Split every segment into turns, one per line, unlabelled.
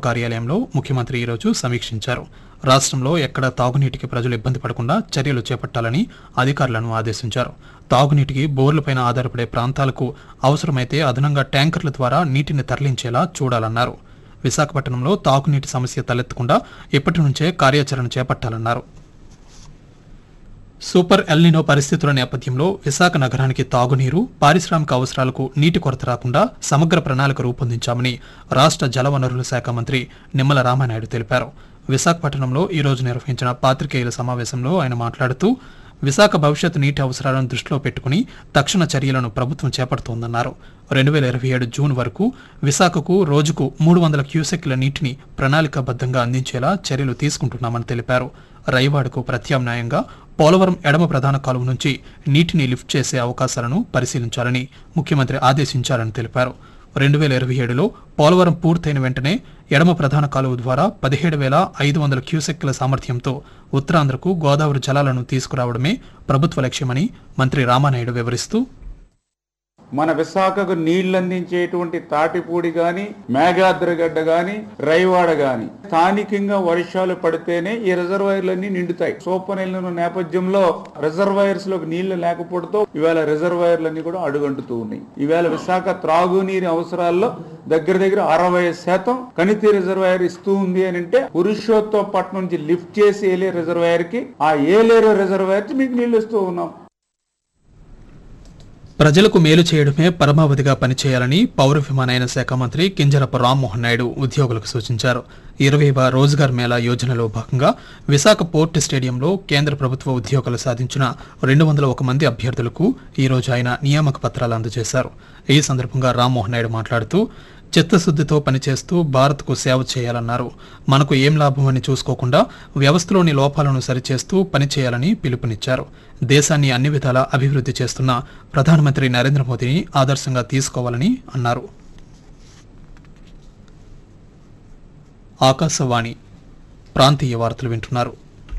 కార్యాలయంలో ముఖ్యమంత్రి ఈరోజు సమీక్షించారు రాష్ట్రంలో ఎక్కడ తాగునీటికి ప్రజలు ఇబ్బంది పడకుండా చర్యలు చేపట్టాలని అధికారులను ఆదేశించారు తాగునీటికి బోర్లపైన ఆధారపడే ప్రాంతాలకు అవసరమైతే అదనంగా ట్యాంకర్ల ద్వారా నీటిని తరలించేలా చూడాలన్నారు విశాఖపట్నంలో తాగునీటి సమస్య తలెత్తకుండా ఇప్పటి నుంచే కార్యాచరణ చేపట్టాలన్నారు సూపర్ ఎల్నినో పరిస్థితుల నేపథ్యంలో విశాఖ నగరానికి తాగునీరు పారిశ్రామిక అవసరాలకు నీటి కొరత రాకుండా సమగ్ర ప్రణాళిక రూపొందించామని రాష్ట్ర జలవనరుల శాఖ మంత్రి నిమ్మల రామానాయుడు తెలిపారు విశాఖపట్నంలో ఈ రోజు నిర్వహించిన పాత్రికేయుల సమావేశంలో ఆయన మాట్లాడుతూ విశాఖ భవిష్యత్ నీటి అవసరాలను దృష్టిలో పెట్టుకుని తక్షణ చర్యలను ప్రభుత్వం చేపడుతోందన్నారు రెండు వేల ఇరవై ఏడు జూన్ వరకు విశాఖకు రోజుకు మూడు వందల క్యూసెక్ల నీటిని ప్రణాళికాబద్ధంగా అందించేలా చర్యలు తీసుకుంటున్నామని తెలిపారు రైవాడకు ప్రత్యామ్నాయంగా పోలవరం ఎడమ ప్రధాన కాలువ నుంచి నీటిని లిఫ్ట్ చేసే అవకాశాలను పరిశీలించాలని ముఖ్యమంత్రి ఆదేశించారని తెలిపారు రెండు వేల ఇరవై ఏడులో పోలవరం పూర్తయిన వెంటనే ఎడమ ప్రధాన కాలువ ద్వారా పదిహేడు వేల ఐదు వందల క్యూసెక్ల సామర్థ్యంతో ఉత్తరాంధ్రకు గోదావరి జలాలను తీసుకురావడమే ప్రభుత్వ లక్ష్యమని మంత్రి రామానాయుడు వివరిస్తూ
మన విశాఖకు నీళ్లు అందించేటువంటి తాటిపూడి గాని మేఘాద్రగడ్డ గాని రైవాడ గాని స్థానికంగా వర్షాలు పడితేనే ఈ రిజర్వాయర్లన్నీ నిండుతాయి సూపర్ ఎల్లిన నేపథ్యంలో రిజర్వాయర్స్ లోకి నీళ్లు లేకపోవడంతో ఇవాళ రిజర్వాయర్లన్నీ కూడా అడుగంటుతూ ఉన్నాయి ఇవాళ విశాఖ త్రాగునీరు అవసరాల్లో దగ్గర దగ్గర అరవై శాతం కణితి రిజర్వాయర్ ఇస్తూ ఉంది అని అంటే పురుషోత్తపట్నం నుంచి లిఫ్ట్ చేసి ఏలే రిజర్వాయర్ కి ఆ ఏలేరు రిజర్వాయర్ కి మీకు నీళ్లు ఇస్తూ ఉన్నాం
ప్రజలకు మేలు చేయడమే పరమావధిగా పనిచేయాలని పౌర విమానయాన శాఖ మంత్రి కింజరపు రామ్మోహన్ నాయుడు ఉద్యోగులకు సూచించారు ఇరవైవ రోజ్గార్ మేళా యోజనలో భాగంగా విశాఖ పోర్ట్ స్టేడియంలో కేంద్ర ప్రభుత్వ ఉద్యోగులు సాధించిన రెండు వందల ఒక మంది అభ్యర్థులకు ఈ రోజు ఆయన నియామక పత్రాలు అందజేశారు ఈ సందర్భంగా రామ్మోహన్ నాయుడు మాట్లాడుతూ చిత్తశుద్ధితో పనిచేస్తూ భారత్కు సేవ చేయాలన్నారు మనకు ఏం లాభమని చూసుకోకుండా వ్యవస్థలోని లోపాలను సరిచేస్తూ పనిచేయాలని పిలుపునిచ్చారు దేశాన్ని అన్ని విధాలా అభివృద్ధి చేస్తున్న ప్రధానమంత్రి నరేంద్ర మోదీని ఆదర్శంగా తీసుకోవాలని అన్నారు ఆకాశవాణి ప్రాంతీయ వార్తలు వింటున్నారు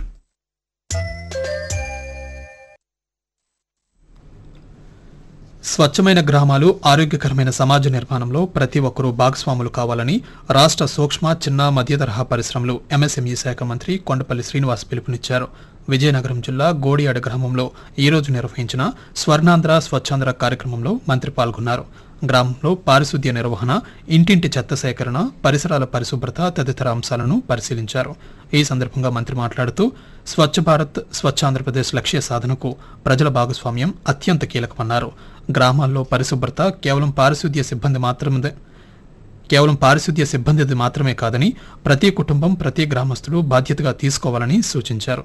స్వచ్ఛమైన గ్రామాలు ఆరోగ్యకరమైన సమాజ నిర్మాణంలో ప్రతి ఒక్కరూ భాగస్వాములు కావాలని రాష్ట్ర సూక్ష్మ చిన్న మధ్య తరహా పరిశ్రమలు ఎంఎస్ఎంఈ శాఖ మంత్రి కొండపల్లి శ్రీనివాస్ పిలుపునిచ్చారు విజయనగరం జిల్లా గోడియాడ గ్రామంలో ఈ రోజు నిర్వహించిన స్వర్ణాంధ్ర స్వచ్ఛాంధ్ర కార్యక్రమంలో మంత్రి పాల్గొన్నారు గ్రామంలో పారిశుద్ధ్య నిర్వహణ ఇంటింటి చెత్త సేకరణ పరిసరాల పరిశుభ్రత తదితర అంశాలను పరిశీలించారు ఈ సందర్భంగా మంత్రి మాట్లాడుతూ స్వచ్ఛ భారత్ స్వచ్ఛ ఆంధ్రప్రదేశ్ లక్ష్య సాధనకు ప్రజల భాగస్వామ్యం అత్యంత కీలకమన్నారు గ్రామాల్లో పరిశుభ్రత కేవలం పారిశుద్ధ్య సిబ్బంది మాత్రమే కేవలం పారిశుద్ధ్య సిబ్బందిది మాత్రమే కాదని ప్రతి కుటుంబం ప్రతి గ్రామస్తుడు బాధ్యతగా తీసుకోవాలని సూచించారు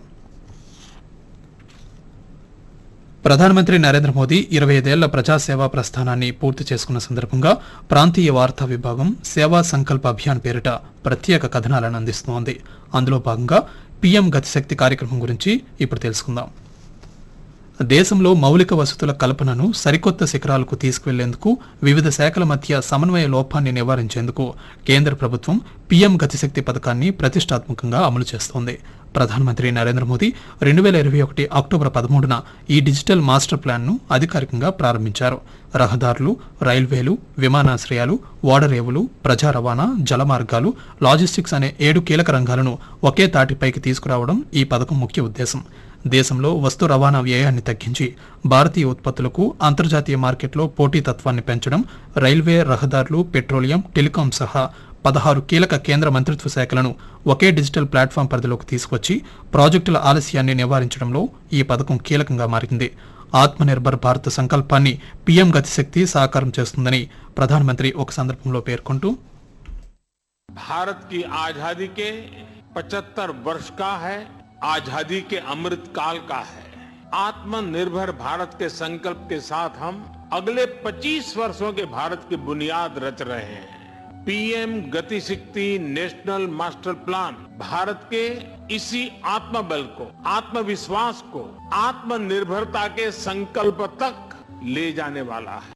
ప్రధానమంత్రి నరేంద్ర మోదీ ఇరవై ఐదేళ్ల ప్రజాసేవా ప్రస్థానాన్ని పూర్తి చేసుకున్న సందర్భంగా ప్రాంతీయ వార్తా విభాగం సేవా సంకల్ప అభియాన్ పేరిట ప్రత్యేక కథనాలను అందిస్తోంది అందులో భాగంగా పీఎం గతిశక్తి కార్యక్రమం గురించి ఇప్పుడు తెలుసుకుందాం దేశంలో మౌలిక వసతుల కల్పనను సరికొత్త శిఖరాలకు తీసుకువెళ్లేందుకు వివిధ శాఖల మధ్య సమన్వయ లోపాన్ని నివారించేందుకు కేంద్ర ప్రభుత్వం పీఎం గతిశక్తి పథకాన్ని ప్రతిష్టాత్మకంగా అమలు చేస్తోంది ప్రధానమంత్రి నరేంద్ర మోదీ రెండు వేల ఇరవై ఒకటి అక్టోబర్ పదమూడున ఈ డిజిటల్ మాస్టర్ ప్లాన్ను అధికారికంగా ప్రారంభించారు రహదారులు రైల్వేలు విమానాశ్రయాలు ఓడరేవులు ప్రజా రవాణా జలమార్గాలు లాజిస్టిక్స్ అనే ఏడు కీలక రంగాలను ఒకే తాటిపైకి తీసుకురావడం ఈ పథకం ముఖ్య ఉద్దేశం దేశంలో వస్తు రవాణా వ్యయాన్ని తగ్గించి భారతీయ ఉత్పత్తులకు అంతర్జాతీయ మార్కెట్లో పోటీతత్వాన్ని పెంచడం రైల్వే రహదారులు పెట్రోలియం టెలికాం సహా పదహారు కీలక కేంద్ర మంత్రిత్వ శాఖలను ఒకే డిజిటల్ ప్లాట్ఫామ్ పరిధిలోకి తీసుకొచ్చి ప్రాజెక్టుల ఆలస్యాన్ని నివారించడంలో ఈ పథకం కీలకంగా మారింది ఆత్మనిర్భర్ భారత్ సంకల్పాన్ని పీఎం గతిశక్తి సాకారం చేస్తుందని ప్రధానమంత్రి ఒక సందర్భంలో పేర్కొంటూ
भारत की आजादी के 75 वर्ष का है आजादी के अमृत काल का है आत्मनिर्भर भारत के संकल्प के साथ हम अगले 25 वर्षों के भारत की बुनियाद रच रहे हैं पीएम गति शक्ति नेशनल मास्टर प्लान भारत के इसी आत्मबल को आत्मविश्वास को आत्मनिर्भरता के संकल्प तक ले जाने वाला है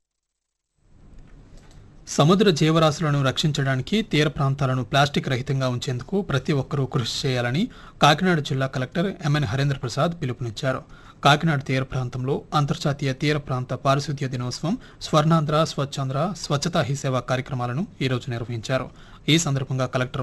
సముద్ర జీవరాశులను రక్షించడానికి తీర ప్రాంతాలను ప్లాస్టిక్ రహితంగా ఉంచేందుకు ప్రతి ఒక్కరూ కృషి చేయాలని కాకినాడ జిల్లా కలెక్టర్ ఎంఎన్ హరేంద్ర ప్రసాద్ పిలుపునిచ్చారు కాకినాడ తీర ప్రాంతంలో అంతర్జాతీయ తీర ప్రాంత పారిశుద్ధ్య దినోత్సవం స్వర్ణాంధ్ర స్వచ్ఛాంధ్ర స్వచ్ఛతా హీ సేవ కార్యక్రమాలను ఈ రోజు నిర్వహించారు ఈ సందర్భంగా కలెక్టర్